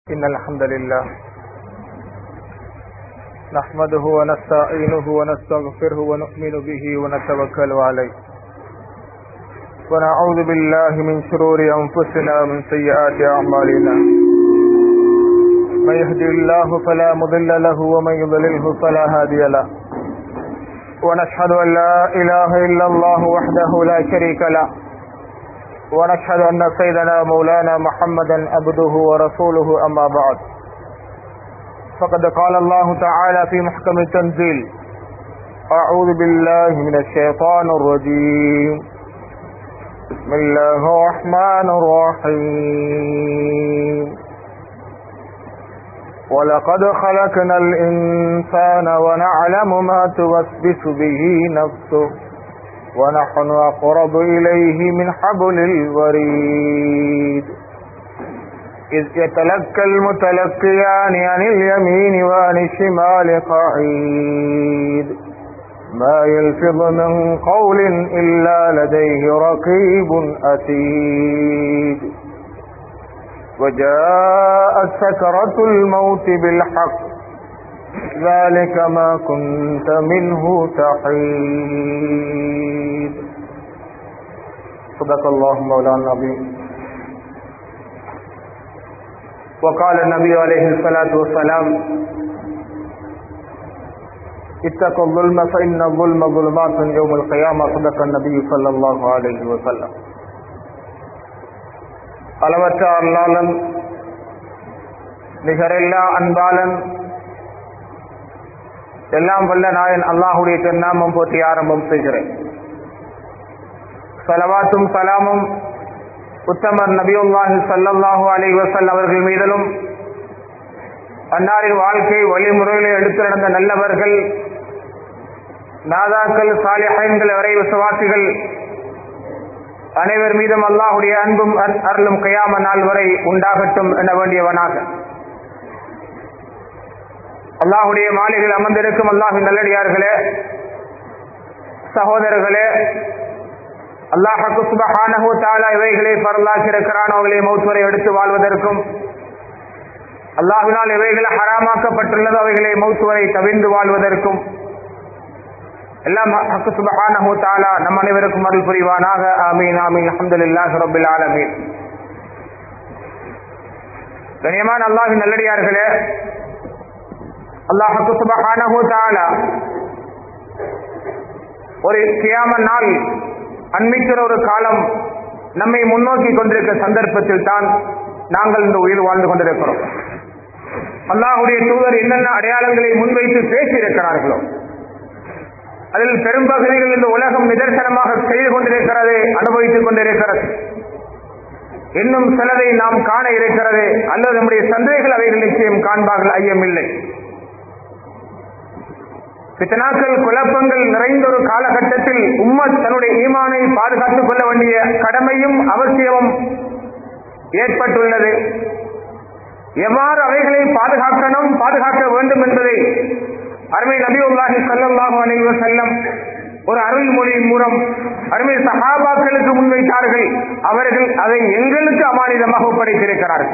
إن الحمد لله نحمده ونستعينه ونستغفره ونؤمن به ونتوكل عليه ونعوذ بالله من شرور أنفسنا ومن سيئات أعمالنا من يهدي الله فلا مضل له ومن يضلله فلا هادي له ونشهد أن لا إله إلا الله وحده لا شريك له ونشهد أن سيدنا مولانا محمدا عبده ورسوله أما بعد فقد قال الله تعالى في محكم التنزيل أعوذ بالله من الشيطان الرجيم بسم الله الرحمن الرحيم ولقد خلقنا الإنسان ونعلم ما توسوس به نفسه ونحن أقرب إليه من حبل الوريد إذ يتلقى المتلقيان عن اليمين وعن الشمال قعيد ما يلفظ من قول إلا لديه رقيب أتيد وجاءت سكرة الموت بالحق ذلك ما كنت منه تحيد صدق الله مولانا العظيم وقال النبي عليه الصلاة والسلام اتقوا الظلم فإن الظلم ظلمات يوم القيامة صدق النبي صلى الله عليه وسلم அளவற்ற அல்லாளன் நிகரெல்லா அன்பாளன் எல்லாம் வல்ல நாயன் அல்லாஹுடைய திருநாமம் போற்றி ஆரம்பம் செய்கிறேன் சலவாத்தும் சலாமும் உத்தமர் நபியுல்லாஹி சல்லல்லாஹு அலி வசல் அவர்கள் மீதிலும் அன்னாரின் வாழ்க்கை வழிமுறைகளை எடுத்து நடந்த நல்லவர்கள் நாதாக்கள் சாலிஹைன்கள் வரை விசுவாசிகள் அனைவர் மீதும் அல்லாஹுடைய அன்பும் அருளும் கையாம நாள் வரை உண்டாகட்டும் என வேண்டியவனாக அல்லாஹுடைய மாளிகையில் அமர்ந்திருக்கும் அல்லாஹின் நல்லடியார்களே சகோதரர்களே அல்லாஹு சுபஹானஹு தாலா இவைகளை பரலாக்கி இருக்கிறான் அவர்களை மௌத்துவரை எடுத்து வாழ்வதற்கும் அல்லாஹினால் இவைகள் ஹராமாக்கப்பட்டுள்ளது அவைகளை மௌத்துவரை தவிர்ந்து வாழ்வதற்கும் எல்லாம் ஹக்கு சுபஹானஹு தாலா நம் அனைவருக்கும் அருள் புரிவானாக ஆமீன் ஆமீன் அஹமதுல்லாஹ் ரபில் ஆலமீன் கனியமான அல்லாஹின் நல்லடியார்களே அல்லாஹு சுபஹானஹு தாலா ஒரு கியாம நாள் அண்மிக்கிற ஒரு காலம் நம்மை முன்னோக்கி கொண்டிருக்க சந்தர்ப்பத்தில் தான் நாங்கள் இந்த உயிர் வாழ்ந்து கொண்டிருக்கிறோம் அல்லாஹுடைய தூதர் என்னென்ன அடையாளங்களை முன்வைத்து பேசியிருக்கிறார்களோ அதில் பெரும்பகுதிகள் இந்த உலகம் நிதர்சனமாக செய்து கொண்டிருக்கிறது அனுபவித்துக் கொண்டிருக்கிறது இன்னும் சிலதை நாம் காண இருக்கிறது அல்லது நம்முடைய சந்தேகங்கள் அவைகள் நிச்சயம் காண்பார்கள் ஐயமில்லை பித்தனாக்கள் குழப்பங்கள் நிறைந்த ஒரு காலகட்டத்தில் உம்மத் தன்னுடைய ஈமானை பாதுகாத்துக் கொள்ள வேண்டிய கடமையும் அவசியமும் ஏற்பட்டுள்ளது எவ்வாறு அவைகளை பாதுகாக்கணும் பாதுகாக்க வேண்டும் என்பதை அருமை நபியுல்லாஹி சல்லாஹு அலைவ செல்லம் ஒரு அருள்மொழியின் மூலம் அருமை சஹாபாக்களுக்கு முன்வைத்தார்கள் அவர்கள் அதை எங்களுக்கு அமானிதமாக ஒப்படைத்திருக்கிறார்கள்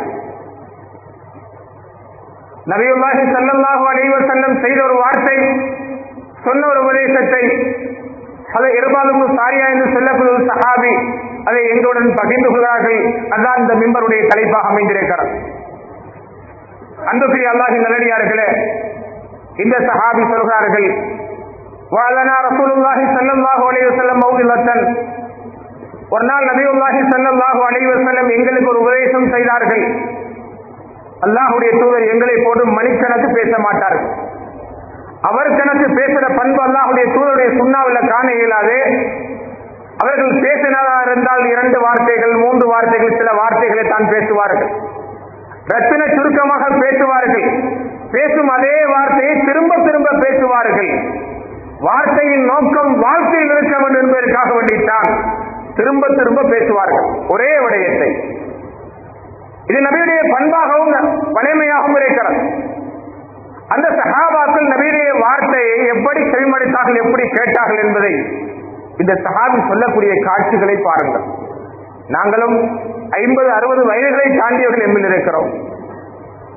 நபியுல்லாஹி சல்லாஹு அலைவ செல்லம் செய்த ஒரு வார்த்தை சொன்ன ஒரு உபதேசத்தை அதை இருபாலும் சாரியா என்று சொல்லக்கூடிய ஒரு சஹாபி அதை எங்களுடன் பகிர்ந்து கொள்கிறார்கள் அதுதான் இந்த மிம்பருடைய தலைப்பாக அமைந்திருக்கிறார் அன்புக்குரிய அல்லாஹின் நல்லடியார்களே இந்த சஹாபி சொல்கிறார்கள் வாழனா ரசூலுல்லாஹி ஸல்லல்லாஹு அலைஹி வஸல்லம் மௌலிலத்தன் ஒரு நாள் நபியுல்லாஹி ஸல்லல்லாஹு அலைஹி வஸல்லம் எங்களுக்கு ஒரு உபதேசம் செய்தார்கள் அல்லாஹுடைய தூதர் எங்களை போட்டு மணிக்கணக்கு பேச மாட்டார்கள் அவர் கணக்கு பேசுற பண்பு அல்லாஹுடைய தூதருடைய சுண்ணாவில் காண இயலாது அவர்கள் பேசினதா இருந்தால் இரண்டு வார்த்தைகள் மூன்று வார்த்தைகள் சில வார்த்தைகளை தான் பேசுவார்கள் ரத்தின சுருக்கமாக பேசுவார்கள் பேசும் அதே வார்த்தையை திரும்ப திரும்ப பேசுவார்கள் வார்த்தையின் நோக்கம் வாழ்க்கையில் இருக்க வேண்டும் என்பதற்காக வேண்டித்தான் திரும்ப திரும்ப பேசுவார்கள் ஒரே விடயத்தை இது நபியுடைய பண்பாகவும் வலிமையாகவும் இருக்கிறது அந்த சஹாபாக்கள் நபியுடைய வார்த்தையை எப்படி செவிமடித்தார்கள் எப்படி கேட்டார்கள் என்பதை இந்த சஹாபி சொல்லக்கூடிய காட்சிகளை பாருங்கள் நாங்களும் ஐம்பது அறுபது வயதுகளை தாண்டியவர்கள் எம்மில் இருக்கிறோம்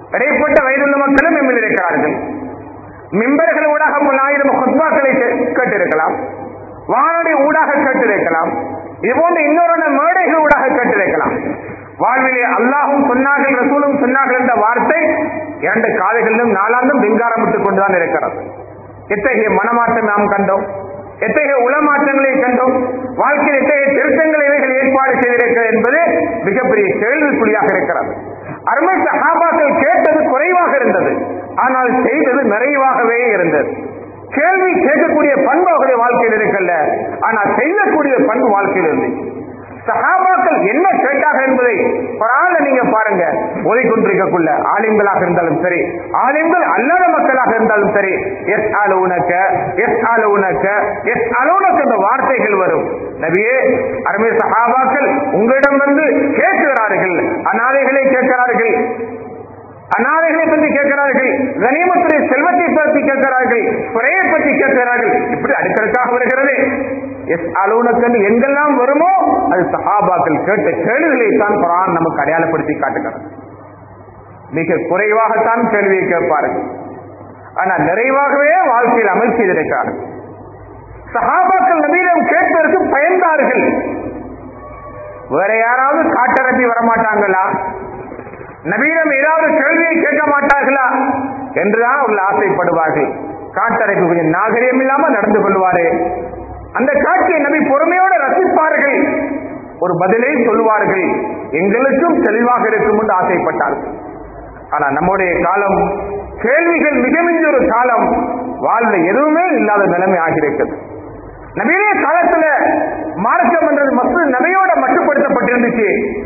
இடைப்பட்ட வயதுள்ள மக்களும் எம்மில் இருக்கிறார்கள் மிம்பர்கள் ஊடாக பல ஆயிரம் ஹுத்பாக்களை கே- கேட்டிருக்கலாம் வானொலி ஊடாக கேட்டிருக்கலாம் இது போன்ற இன்னொரு மேடைகள் ஊடாக கேட்டிருக்கலாம் வாழ்விலே அல்லாஹும் சொன்னார்கள் ரசூலும் சொன்னார்கள் என்ற வார்த்தை இரண்டு காதுகளிலும் நாளாந்தும் விங்காரமிட்டுக் கொண்டுதான் இருக்கிறது எத்தகைய மனமாற்றம் நாம் கண்டோம் எத்தகைய உளமாற்றங்களை கண்டோம் வாழ்க்கையில் எத்தகைய திருத்தங்களை இவைகள் ஏற்பாடு செய்திருக்கிறது என்பது மிகப்பெரிய கேள்விக்குறியாக இருக்கிறது அருமை சஹாபாக்கள் கேட்டது குறைவாக இருந்தது ஆனால் செய்தது நிறைவாகவே இருந்தது கேள்வி கேட்கக்கூடிய பண்பு அவருடைய வாழ்க்கையில் இருக்கல்ல ஆனால் செய்யக்கூடிய பண்பு வாழ்க்கையில் இருந்துச்சு சஹாபாக்கள் என்ன கேட்டார்கள் என்பதை குரான்ல நீங்க பாருங்க ஓதிக்கொண்டிருக்கக்குள்ள ஆலிம்களாக இருந்தாலும் சரி ஆலிம்கள் அல்லாத மக்களாக இருந்தாலும் சரி எஸ் அலுவனக்க எஸ் அலுவனக்க எஸ் அலுவனக்கு என்ற வார்த்தைகள் வரும் நபியே அருமை சஹாபாக்கள் உங்களிடம் வந்து கேட்கிறார்கள் அனாதைகளை கேட்கிறார்கள் அனாதைகளை பற்றி கேட்கிறார்கள் கனிமத்துறை செல்வத்தை பற்றி கேட்கிறார்கள் குறையை பற்றி கேட்கிறார்கள் இப்படி அடுக்கடுக்காக வருகிறது எஸ் அலுவலகன் எங்கெல்லாம் வருமோ அது சஹாபாக்கள் கேட்ட கேள்விகளை தான் குரான் நமக்கு அடையாளப்படுத்தி காட்டுகிறது மிக குறைவாகத்தான் கேள்வியை கேட்பார்கள் ஆனால் நிறைவாகவே வாழ்க்கையில் அமல் செய்திருக்கிறார்கள் சஹாபாக்கள் நபீரம் கேட்பதற்கு பயந்தார்கள் வேற யாராவது காட்டரப்பி வரமாட்டாங்களா நபீனம் ஏதாவது கேள்வியை கேட்க மாட்டார்களா என்றுதான் அவர்கள் ஆசைப்படுவார்கள் காட்டறைக்கு கொஞ்சம் நாகரிகம் இல்லாம நடந்து கொள்வாரு அந்த காட்சியை நபி பொறுமையோடு ரசிப்பார்கள் ஒரு பதிலை சொல்லுவார்கள் எங்களுக்கும் தெளிவாக இருக்கும் என்று ஆசைப்பட்டார்கள் ஆனா நம்முடைய காலம் கேள்விகள் மிக மிஞ்சி ஒரு காலம் வாழ்ல எதுவுமே இல்லாத நிலைமை ஆகியிருக்கிறது நவீன காலத்துல மார்க்கம் என்றது மசூத் நபியோட மட்டுப்படுத்தப்பட்டிருந்துச்சு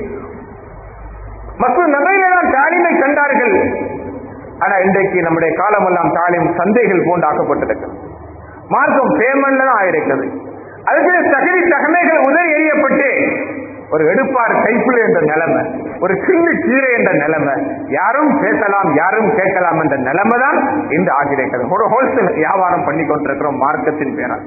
மசூத் நபையில தான் தாலிமை கண்டார்கள் ஆனா இன்றைக்கு நம்முடைய காலமெல்லாம் தாலிம் சந்தைகள் போன்று ஆக்கப்பட்டிருக்கிறது மார்க்கம் பேமெண்ட்ல தான் ஆயிருக்கிறது அதுக்கு தகுதி தகமைகள் உதவி எறியப்பட்டு ஒரு எடுப்பார் கைப்பிள் என்ற நிலைமை ஒரு கிண்ணு கீரை என்ற நிலைமை யாரும் பேசலாம் யாரும் கேட்கலாம் என்ற நிலைமை தான் இன்று ஆகியிருக்கிறது ஒரு ஹோல்சேல் வியாபாரம் பண்ணி கொண்டிருக்கிறோம் மார்க்கத்தின் பேரால்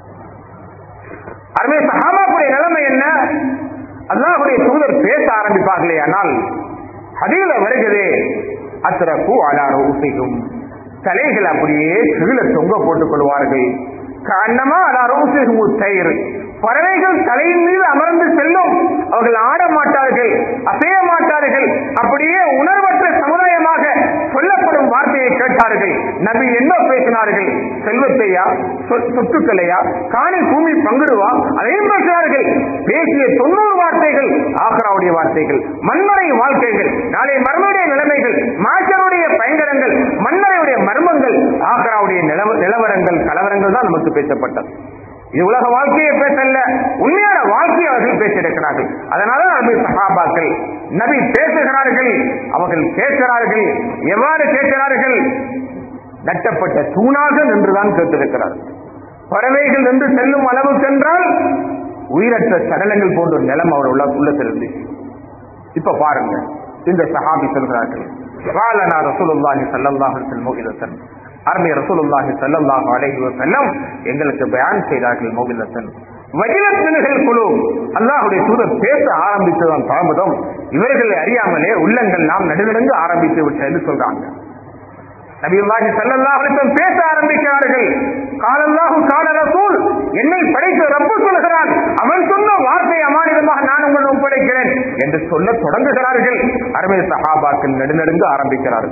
அருமை சஹாபாக்குடைய நிலைமை என்ன அல்லாஹுடைய தூதர் பேச ஆரம்பிப்பார்களே ஆனால் அதில வருகிறதே அத்தரப்பு அலாரோ உசைகும் தலைகள் அப்படியே கீழே தொங்க போட்டுக் கொள்வார்கள் கண்ணமா அலாரோ உசைகும் தயிர் பறவைகள் தலையின் மீது அமர்ந்து செல்லும் அவர்கள் ஆட மாட்டார்கள் அசைய மாட்டார்கள் அப்படியே உணர்வற்ற சமுதாயமாக சொல்லப்படும் வார்த்தையை கேட்டார்கள் நபி என்ன பேசினார்கள் செல்வத்தையா சொ- சொத்துக்களையா காணி பூமி பங்கிடுவா அதையும் பேசினார்கள் பேசிய தொண்ணூறு வார்த்தைகள் ஆக்ராவுடைய வார்த்தைகள் மண்மறை வாழ்க்கைகள் நாளை மர்மனுடைய நிலைமைகள் மாற்றருடைய பயங்கரங்கள் மன்னரையுடைய மர்மங்கள் ஆக்ராவுடைய நிலவ- நிலவரங்கள் கலவரங்கள் தான் நமக்கு பேசப்பட்டது இது உலக வாழ்க்கையை பேசல உண்மையான வாழ்க்கையை அவர்கள் பேசியிருக்கிறார்கள் அதனால நபி சஹாபாக்கள் நபி பேசுகிறார்கள் அவர்கள் கேட்கிறார்கள் எவ்வாறு கேட்கிறார்கள் நட்டப்பட்ட தூணாக நின்றுதான் கேட்டிருக்கிறார்கள் பறவைகள் நின்று செல்லும் அளவுக்கு என்றால் உயிரற்ற சடலங்கள் போன்ற ஒரு நிலம் அவர் உள்ள உள்ளத்தில் இருந்துச்சு இப்ப பாருங்க இந்த சஹாபி சொல்கிறார்கள் காலனா ரசூலுல்லாஹி ஸல்லல்லாஹு அலைஹி வஸல்லம் மௌஇதத்தன் அருமை ரசூலுல்லாஹி ஸல்லல்லாஹு அலைஹி வஸல்லம் எங்களுக்கு பயான் செய்தார்கள் மௌஇதத்தன் வஜிலத்தின்கள் குழு அல்லாஹ்வுடைய தூதர் பேச ஆரம்பித்ததன் தாமதம் இவர்களை அறியாமலே உள்ளங்கள் நாம் நடுநடுங்க ஆரம்பித்து விட்டது சொல்றாங்க நபியுல்லாஹி ஸல்லல்லாஹு அலைஹி வஸல்லம் பேச ஆரம்பிக்கிறார்கள் காலல்லாஹு கால ரசூல் என்னை படைத்த ரப்பு சொல்கிறான் அவன் சொன்ன வார்த்தை அமானிதமாக நான் உங்களிடம் ஒப்படைக்கிறேன் என்று சொல்ல தொடங்குகிறார்கள் அருமை சஹாபாக்கள் நடுநடுங்க ஆரம்பிக்கிறார்கள்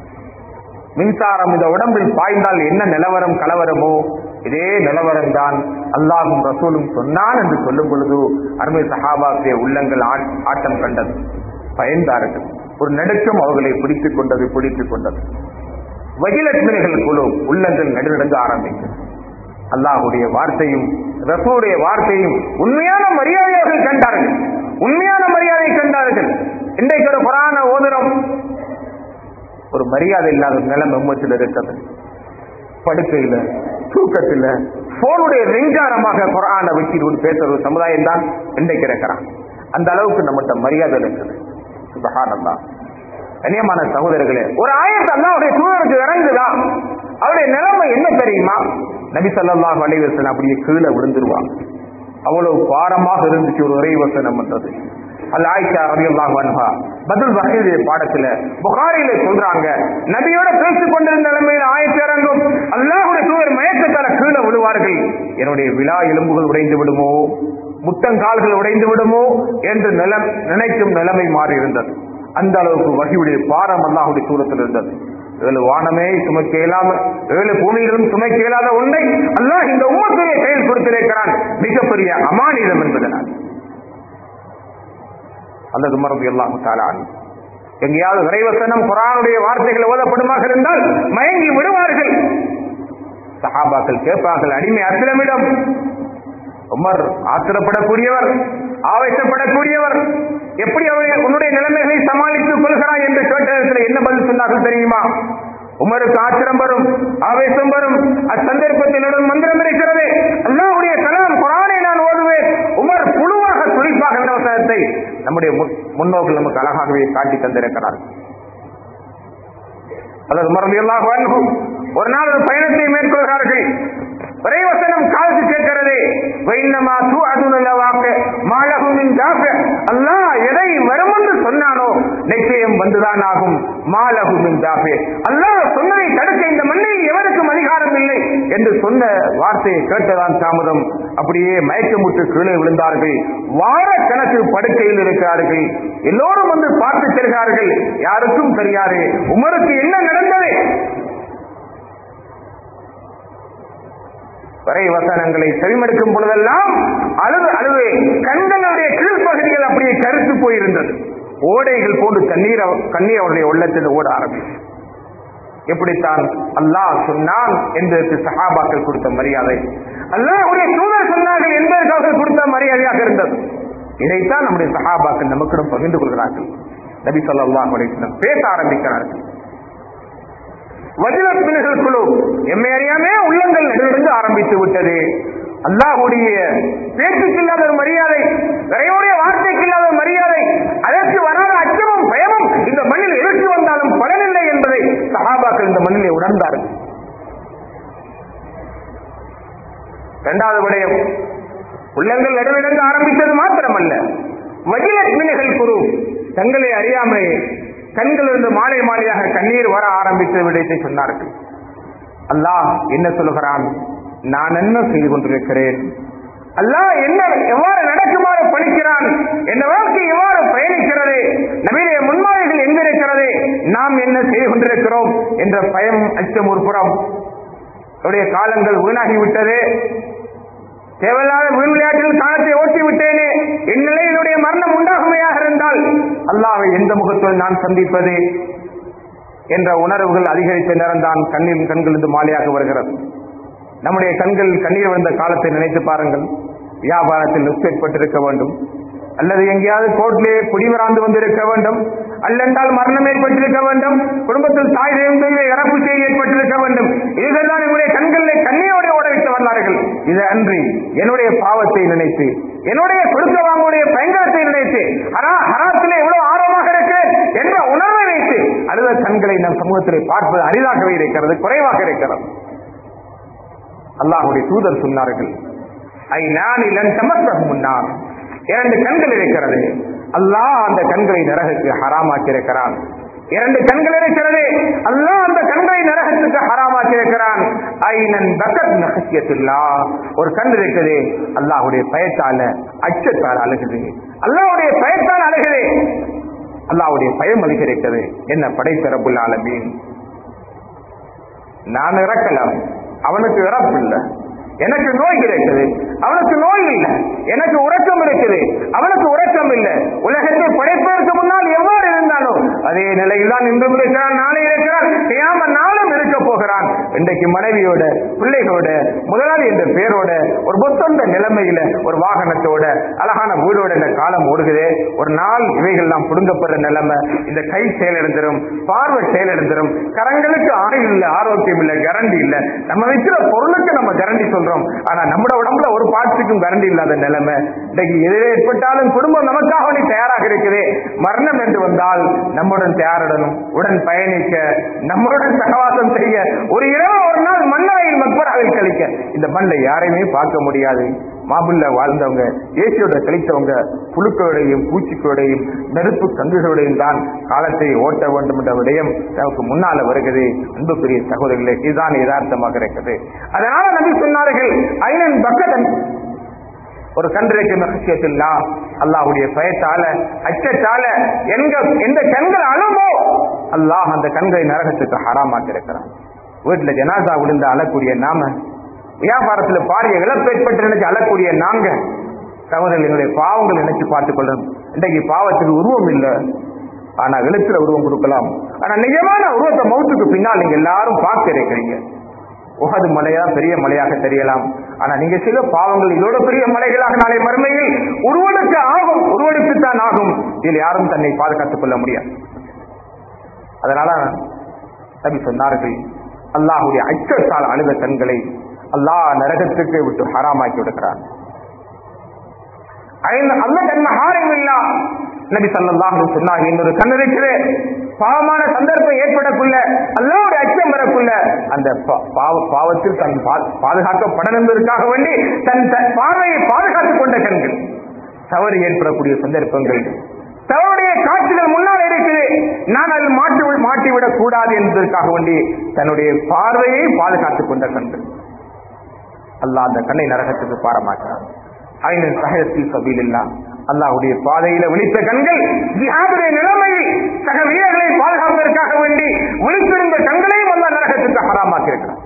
மின்சாரம் இந்த உடம்பில் பாய்ந்தால் என்ன நிலவரம் கலவரமோ இதே நிலவரம் தான் அல்லாஹும் ரசூலும் சொன்னான் என்று சொல்லும் பொழுது அருமை சஹாபாக்களுடைய உள்ளங்கள் ஆட்- ஆட்டம் கண்டது பயந்தார்கள் ஒரு நடுக்கம் அவர்களை பிடித்துக் கொண்டது பிடித்துக் கொண்டது வகிலட்சுமிகள் குழு உள்ளங்கள் நடுநடுங்க ஆரம்பிக்கும் அல்லாஹுடைய வார்த்தையும் ரசூடைய வார்த்தையும் உண்மையான மரியாதை அவர்கள் கண்டார்கள் உண்மையான மரியாதை கண்டார்கள் இன்றைக்கு ஒரு குரான ஓதுறோம் ஒரு மரியாதை இல்லாத ஒரு நிலம் எம்மத்தில் இருக்கிறது படுக்கையில தூக்கத்துல போனுடைய வெங்காரமாக குரான வச்சு ஒரு பேசுற ஒரு சமுதாயம் தான் இன்றைக்கு இருக்கிறான் அந்த அளவுக்கு நம்மகிட்ட மரியாதை இருக்குது சுபஹானல்லா கண்ணியமான சகோதரர்களே ஒரு ஆயத்து அல்லாவுடைய தூதருக்கு இறங்குதா அவருடைய நிலைமை என்ன தெரியுமா நபி ஸல்லல்லாஹு அலைஹி வஸல்லம் அப்படியே கீழே விழுந்துருவாங்க அவ்வளவு பாரமாக இருந்துச்சு ஒரு உரை வசனம் என்றது அல்ல ஆயிஷா ரலியல்லாஹு அன்ஹா பதில் வகையுடைய பாடத்துல புகாரில சொல்றாங்க நபியோட பேசிக் கொண்டிருந்த நிலைமையில் ஆயத்து இறங்கும் அல்லாஹுடைய தூதர் மயக்கத்தால கீழே விழுவார்கள் என்னுடைய விழா எலும்புகள் உடைந்து விடுமோ முட்டங்கால்கள் உடைந்து விடுமோ என்று நிலம் நினைக்கும் நிலைமை மாறி இருந்தது அந்த அளவுக்கு வகையுடைய பாரம் அல்லாஹுடைய தூரத்தில் இருந்தது ஏழு வானமே சுமைக்க இயலாம ஏழு பூமியிலும் சுமைக்க இயலாத ஒன்றை அல்லாஹ் இந்த உம்மத்துடைய கையில் கொடுத்திருக்கிறான் மிகப்பெரிய அமானிதம் என்பதனால் அல்லது மரபு எல்லாம் தாளான் எங்கேயாவது இறைவசனம் குரானுடைய வார்த்தைகள் ஓதப்படுமாக இருந்தால் மயங்கி விடுவார்கள் சஹாபாக்கள் கேட்பார்கள் அடிமை அத்திரமிடம் உமர் ஆத்திரப்படக்கூடியவர் ஆவேசப்படக்கூடியவர் எப்படி அவர்கள் உன்னுடைய நிலைமைகளை சமாளித்துக் கொள்கிறாய் என்று கேட்டதற்கு என்ன பதில் சொன்னார்கள் தெரியுமா உமருக்கு ஆத்திரம் வரும் ஆவேசம் வரும் அச்சந்தர்ப்பத்தில் என்னுடன் மந்திரம் இருக்கிறது அல்லாஹ்வுடைய கலாம் குரானை நான் ஓதுவேன் உமர் புழுவாக துளிப்பாக என்ற வசனத்தை நம்முடைய முன்- முன்னோர்கள் நமக்கு அழகாகவே காட்டி தந்திருக்கிறார்கள் அதாவது மறந்து எல்லாம் ஒரு நாள் ஒரு பயணத்தை மேற்கொள்கிறார்கள் விரைவசனம் காலத்து கேட்கிறது வைன்னமா தூ அதுலவாக்க மாலகுமின் காக்க அல்லாஹ் எதை வரும் என்று சொன்னானோ நிச்சயம் வந்துதான் ஆகும் மாலகுமின் தாஃபே அல்லாஹ் சொன்னதை தடுக்க இந்த மண்ணில் எவருக்கும் அதிகாரம் இல்லை என்று சொன்ன வார்த்தையை கேட்டதான் தாமதம் அப்படியே மயக்கமுற்று கீழே விழுந்தார்கள் வார கணக்கு படுக்கையில் இருக்கிறார்கள் எல்லோரும் வந்து பார்த்து செல்கிறார்கள் யாருக்கும் தெரியாது உமருக்கு என்ன நடந்தது வரை வசனங்களை செவிமடுக்கும் பொழுதெல்லாம் அழுது அழுது கண்களுடைய கீழ்ப்பகுதிகள் அப்படியே கருத்து போயிருந்தது ஓடைகள் போன்று தண்ணீர் அவ- கண்ணீர் அவருடைய உள்ளத்தில் ஓட ஆரம்பிச்சு எப்படித்தான் அல்லாஹ் சொன்னான் என்பதற்கு சஹாபாக்கள் கொடுத்த மரியாதை அல்லாஹ்வுடைய தூதர் சொன்னார்கள் என்பதற்காக கொடுத்த மரியாதையாக இருந்தது இதைத்தான் நம்முடைய சஹாபாக்கள் நமக்கிடம் பகிர்ந்து கொள்கிறார்கள் நபி ஸல்லல்லாஹு அலைஹி வஸல்லம் பேச ஆரம்பிக்கிறார்கள் வஜ்ரத் பின்கள் குழு எம்மை அறியாமே உள்ளங்கள் நடுநடுங்க ஆரம்பித்து விட்டது அல்லாஹுடைய பேச்சுக்கு இல்லாத ஒரு மரியாதை இறைவனுடைய வார்த்தைக்கு இல்லாத ஒரு மரியாதை அதற்கு வராத அச்சமும் பயமும் இந்த மண்ணில் எதற்கு வந்தாலும் பலனில்லை என்பதை சஹாபாக்கள் இந்த மண்ணிலே உணர்ந்தார்கள் இரண்டாவது விடயம் உள்ளங்கள் நடுநடுங்க ஆரம்பித்தது மாத்திரமல்ல வஜிலத் மின்கள் குரு தங்களை அறியாமல் கண்களிலிருந்து மாலை மாலையாக கண்ணீர் வர ஆரம்பித்த விடயத்தை சொன்னார்கள் அல்லாஹ் என்ன சொல்லுகிறான் நான் என்ன செய்து கொண்டிருக்கிறேன் அல்லாஹ் என்ன எவ்வாறு நடக்குமாறு பணிக்கிறான் என் வாழ்க்கை எவ்வாறு பயணிக்கிறது நவீன முன்மாதிரிகள் எங்க இருக்கிறது நாம் என்ன செய்து கொண்டிருக்கிறோம் என்ற பயம் அச்சம் ஒரு புறம் என்னுடைய காலங்கள் வீணாகி விட்டது தேவையில்லாத வீண் விளையாட்டில் காலத்தை ஓட்டி விட்டேனே இந்நிலை என்னுடைய மரணம் உண்டாகுமையாக இருந்தால் அல்லாஹ்வை எந்த முகத்தில் நான் சந்திப்பது என்ற உணர்வுகள் அதிகரித்த நேரம் தான் கண்ணீர் கண்களிலிருந்து மாலையாக வருகிறது நம்முடைய கண்கள் கண்ணீர் வந்த காலத்தை நினைத்து பாருங்கள் வியாபாரத்தில் நுட்ப ஏற்பட்டிருக்க வேண்டும் அல்லது எங்கேயாவது கோர்ட்டிலே குடிவராந்து வந்திருக்க வேண்டும் அல்லென்றால் மரணம் ஏற்பட்டிருக்க வேண்டும் குடும்பத்தில் தாய் தெய்வ இறப்பு செய்தி ஏற்பட்டிருக்க வேண்டும் இதுதான் என்னுடைய கண்களில் கண்ணீரோடு ஓட வைத்து வந்தார்கள் இது அன்றி என்னுடைய பாவத்தை நினைத்து என்னுடைய கொடுக்க வாங்குடைய பயங்கரத்தை நினைத்து ஹரா ஹராத்திலே எவ்வளவு ஆர்வமாக இருக்கு என்ற உணர்வை வைத்து அழுத கண்களை நம் சமூகத்திலே பார்ப்பது அரிதாகவே இருக்கிறது குறைவாக இருக்கிறது அல்லாஹுடைய தூதர் சொன்னார்கள் ஐ நான் இளன் சமஸ்தம் முன்னார் இரண்டு கண்கள் இருக்கிறது அல்லாஹ் அந்த கண்களை நரகுக்கு ஹராமாக்கி இருக்கிறான் இரண்டு கண்கள் இருக்கிறது அல்லாஹ் அந்த கண்களை நரகத்துக்கு ஹராமாக்கி இருக்கிறான் ஐநன் பக்கத் நகசியத்துல்லா ஒரு கண் இருக்குது அல்லாஹ்வுடைய பயத்தால அச்சத்தால் அழுகுது அல்லாஹ்வுடைய பயத்தால் அழுகுது அல்லாஹ்வுடைய பயம் அதிகரிக்கிறது என்ன படைத்த ரப்புல் ஆலமீன் நான் இறக்கலாம் அவனுக்கு இறப்பு இல்லை எனக்கு நோய் கிடைக்குது அவனுக்கு நோய் இல்லை எனக்கு உறக்கம் இருக்குது அவனுக்கு உறக்கம் இல்லை உலகத்தை படைப்பதற்கு முன்னால் எவ்வாறு இருந்தானோ அதே நிலையில் தான் இன்றும் இருக்கிறான் நாளை இருக்கிறான் கியாம நாளும் இருக்க போகிறான் இன்றைக்கு மனைவியோட பிள்ளைகளோட முதலாளி என்ற பேரோட ஒரு புத்தந்த நிலைமையில ஒரு வாகனத்தோட அழகான வீடோட இந்த காலம் ஓடுகுது ஒரு நாள் இவைகள் நாம் புடுங்கப்படுற நிலைமை இந்த கை செயலிழந்துரும் பார்வை செயலிழந்துரும் கரங்களுக்கு ஆயுள் இல்ல ஆரோக்கியம் இல்ல கரண்டி இல்ல நம்ம வைக்கிற பொருளுக்கு நம்ம கரண்டி சொல்றோம் ஆனா நம்ம உடம்புல ஒரு பார்ட்ஸுக்கும் கரண்டி இல்லாத நிலைமை இன்னைக்கு எது ஏற்பட்டாலும் குடும்பம் நமக்காக வேண்டி தயாராக இருக்குது மரணம் என்று வந்தால் நம்முடன் தயாரிடணும் உடன் பயணிக்க நம்முடன் சகவாசம் செய்ய ஒரு இரவு ஒரு நாள் மன்னரையில் மக்பராவில் கழிக்க இந்த மண்ணில் யாரையுமே பார்க்க முடியாது மாபுல்ல வாழ்ந்தவங்க ஏசியோட கழித்தவங்க புழுக்களோடையும் பூச்சிகளோடையும் நெருப்பு கங்குகளோடையும் தான் காலத்தை ஓட்ட வேண்டும் என்ற விடயம் நமக்கு முன்னால வருகிறது அன்புக்குரிய சகோதரர்களே இதுதான் யதார்த்தமாக இருக்கிறது அதனால நபி சொன்னார்கள் ஐநன் பக்கதன் ஒரு கன்றைக்கு மகிழ்ச்சியத்தில்லா அல்லாஹ்வுடைய பயத்தால அச்சத்தால எங்க எந்த கண்கள் அழுமோ அல்லாஹ் அந்த கண்களை நரகத்துக்கு ஹராமாக்கி இருக்கிறான் வீட்டுல ஜனாசா விழுந்து அழக்கூடிய நாம வியாபாரத்துல பாரிய இழப்பு ஏற்பட்டு நினைச்சு அழக்கூடிய நாங்க சகோதரர்களுடைய பாவங்கள் நினைச்சு பார்த்துக் கொள்ளணும் இன்றைக்கு பாவத்துக்கு உருவம் இல்லை ஆனா எழுத்துல உருவம் கொடுக்கலாம் ஆனா நிஜமான உருவத்தை மௌத்துக்கு பின்னால் நீங்க எல்லாரும் பார்க்க இருக்கிறீங்க உகது மலையா பெரிய மலையாக தெரியலாம் ஆனா நீங்க சில பாவங்கள் இதோட பெரிய மலைகளாக நாளை மறுமையில் உருவெடுக்க ஆகும் உருவெடுத்துத்தான் ஆகும் இதில் யாரும் தன்னை பாதுகாத்துக் கொள்ள முடியாது அதனால நபி சொன்னார்கள் அல்லாஹுடைய அச்சத்தால் அழுத கண்களை அல்லாஹ் நரகத்துக்கு விட்டு ஹராமாக்கி விடுகிறான் அல்ல தன்மை ஹாரம் இல்லா நபி சல்லாஹ் சொன்னாங்க இன்னொரு கண் இருக்குது பாவமான சந்தர்ப்பம் ஏற்படக்குள்ள அல்லாவுடைய அச்சம் வரக்குள்ள அந்த பா- பாவ- பாவத்தில் தன் பா- பாதுகாக்கப்பட என்பதற்காக வேண்டி தன் த- பார்வையை பாதுகாத்துக் கொண்ட கண்கள் தவறு ஏற்படக்கூடிய சந்தர்ப்பங்கள் தவறுடைய காட்சிகள் முன்னால் இருக்குது நான் அதில் மாட்டி மாட்டிவிடக் கூடாது என்பதற்காக வேண்டி தன்னுடைய பார்வையை பாதுகாத்துக் கொண்ட கண்கள் அல்லாஹ் அந்த கண்ணை நரகத்துக்கு பாரமாட்டான் ஐநன் சகத்தில் சபீலில்லா அல்லாஹ்வுடைய பாதையில விழித்த கண்கள் ஜிஹாதுடைய நிலைமையில் சக வீரர்களை பாதுகாப்பதற்காக வேண்டி விழித்திருந்த கண்களையும் அல்லாஹ் நரகத்துக்கு ஹராமாக்கி இருக்கிறான்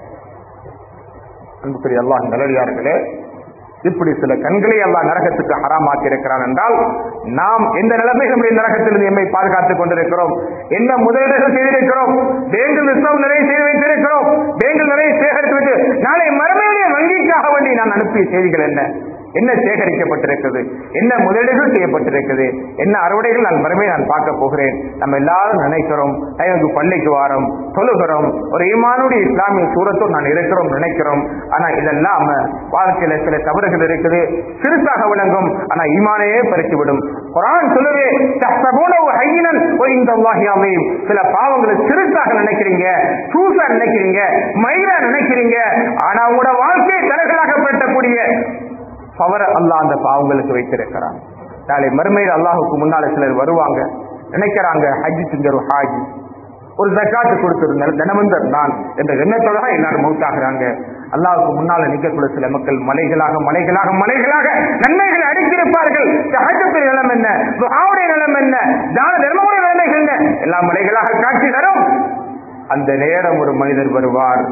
அன்புக்குரிய அல்லாஹ் நல்லடியார்களே இப்படி சில கண்களை அல்லாஹ் நரகத்துக்கு ஹராமாக்கி இருக்கிறான் என்றால் நாம் எந்த நிலைமையில் நம்முடைய நரகத்திலிருந்து எம்மை பாதுகாத்துக் கொண்டிருக்கிறோம் என்ன முதலீடுகள் செய்திருக்கிறோம் பேங்கில் ரிசர்வ் நிறைய செய்து வைத்திருக்கிறோம் பேங்கில் நிறைய சேகரித்து வைத்து நாளை மறுமையுடைய வங்கிக்காக வேண்டி நான் அனுப்பிய செய்திகள் என்ன என்ன சேகரிக்கப்பட்டிருக்கிறது என்ன முதலீடுகள் செய்யப்பட்டிருக்கிறது என்ன அறுவடைகள் நான் மறுமை நான் பார்க்க போகிறேன் நம்ம எல்லாரும் நினைக்கிறோம் எனக்கு பள்ளிக்கு வாரம் தொழுகிறோம் ஒரு ஈமானுடைய இஸ்லாமிய சூரத்தோடு நான் இருக்கிறோம் நினைக்கிறோம் ஆனா இதெல்லாம் வாழ்க்கையில சில தவறுகள் இருக்குது சிறுசாக விளங்கும் ஆனா ஈமானையே பறித்து விடும் குரான் சொல்லுது தஹ்சபூனஹு ஹய்யினன் வ இன்தல்லாஹி அஸீம். சில பாவங்களை சிறுசாக நினைக்கிறீங்க சூசா நினைக்கிறீங்க மயிரா நினைக்கிறீங்க ஆனா உங்களோட வாழ்க்கையை தரகளாக பெற்றக்கூடிய பவர அல்லாஹ் அந்த பாவங்களுக்கு வைத்திருக்கிறான் நாளை மறுமையில் அல்லாஹுக்கு முன்னால சிலர் வருவாங்க நினைக்கிறாங்க ஹஜ் செஞ்ச ஒரு ஹாஜி ஒரு ஜக்காத்து கொடுத்திருந்தார் தனவந்தர் நான் என்ற எண்ணத்தோட தான் எல்லாரும் மௌத்தாகிறாங்க அல்லாஹுக்கு முன்னால நிற்கக்கூடிய சில மக்கள் மலைகளாக மலைகளாக மலைகளாக நன்மைகளை அடித்திருப்பார்கள் சகஜத்தின் நிலம் என்ன துஹாவுடைய நிலம் என்ன தான தர்மமுடைய நிலைமைகள் என்ன எல்லா மலைகளாக காட்சி தரும் அந்த நேரம் ஒரு மனிதர் வருவார்